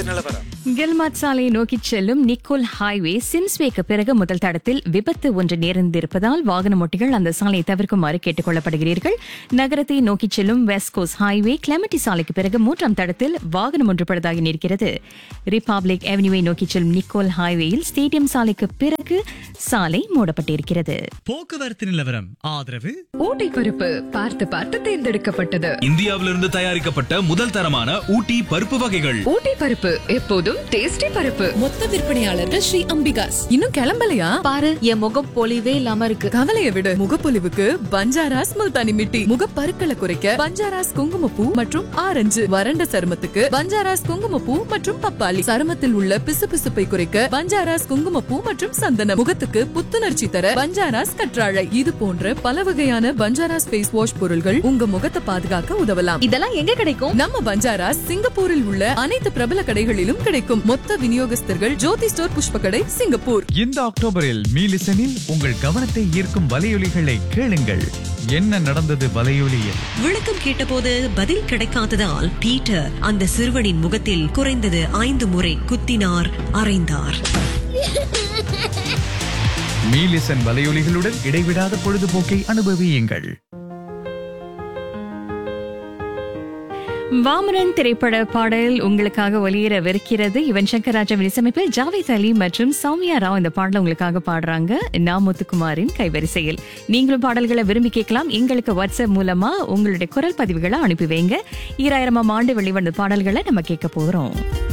போக்குவரத்து நிலவரம் கில்மாட் சாலையை நோக்கிச் செல்லும் நிக்கோல் ஹைவே சிம்ஸ்வேக்கு பிறகு முதல் தடத்தில் விபத்து ஒன்று நேர்ந்திருப்பதால் வாகன ஓட்டிகள் அந்த சாலையை தவிர்க்குமாறு கேட்டுக் கொள்ளப்படுகிறீர்கள் நகரத்தை நோக்கிச் செல்லும் வெஸ்ட் கோஸ்ட் ஹைவே கிளமெட்டி சாலைக்கு பிறகு மூன்றாம் தடத்தில் வாகனம் ஒன்று பழுதாகி நிற்கிறது ரிபப்ளிக் அவென்யூவை நோக்கிச் செல்லும் நிக்கோல் ஹைவேயில் ஸ்டேடியம் சாலைக்கு பிறகு சாலை மூடப்பட்டிருக்கிறது போக்குவரத்து நிலவரம் ஆதரவு ஊட்டி பருப்பு பார்த்து பார்த்து தேர்ந்தெடுக்கப்பட்டது இந்தியாவிலிருந்து தயாரிக்கப்பட்ட முதல் தரமான ஊட்டி பருப்பு வகைகள் ஊட்டி பருப்பு எப்போதும் டேஸ்டி பருப்பு மொத்த விற்பனையாளர்கள் ஸ்ரீ அம்பிகாஸ் இன்னும் கிளம்பலையா பாரு என் முகம் பொலிவே இல்லாம இருக்கு கவலைய விடு முகப்பொலிவுக்கு பஞ்சாராஸ் முல்தானி மிட்டி முகப்பருக்களை குறைக்க பஞ்சாராஸ் குங்குமப்பூ மற்றும் ஆரஞ்சு வறண்ட சருமத்துக்கு பஞ்சாராஸ் குங்குமப்பூ மற்றும் பப்பாளி சருமத்தில் உள்ள பிசுபிசுப்பை குறைக்க பஞ்சாராஸ் குங்குமப்பூ மற்றும் சந்தனம் முகத்துக்கு புத்துணர்ச்சி தர பஞ்சாராஸ் கற்றாழை இது போன்ற பல வகையான பஞ்சாராஸ் ஃபேஸ் வாஷ் பொருள்கள் உங்க முகத்தை பாதுகாக்க உதவலாம் இதெல்லாம் எங்க கிடைக்கும் நம்ம பஞ்சாராஸ் சிங்கப்பூரில் உள்ள அனைத்து பிரபல கடைகளிலும் கிடைக்கும் மொத்த விநியோகஸ்தர்கள் ஜோதி ஸ்டோர் புஷ்ப கடை சிங்கப்பூர் இந்த அக்டோபரில் மீலிசனில் உங்கள் கவனத்தை ஈர்க்கும் வலையொலிகளை கேளுங்கள் என்ன நடந்தது வலையொலியில் விளக்கம் கேட்டபோது பதில் கிடைக்காததால் பீட்டர் அந்த சிறுவனின் முகத்தில் குறைந்தது ஐந்து முறை குத்தினார் அறைந்தார் மீலிசன் வலையொலிகளுடன் இடைவிடாத பொழுதுபோக்கை அனுபவியுங்கள் வாமனன் திரைப்பட பாடல் உங்களுக்காக ஒலியிடவிருக்கிறது யுவன் சங்கர் ராஜாவின் இசையமைப்பில் ஜாவேத் அலி மற்றும் சௌமியா ராவ் இந்த பாடலை உங்களுக்காக பாடுறாங்க நா முத்துக்குமாரின் கைவரிசையில் நீங்களும் பாடல்களை விரும்பி கேட்கலாம் எங்களுக்கு வாட்ஸ்அப் மூலமா உங்களுடைய குரல் பதிவுகளை அனுப்பி வைங்க ஈராயிரமாம் ஆண்டு வெளிவந்த பாடல்களை நம்ம கேட்க போறோம்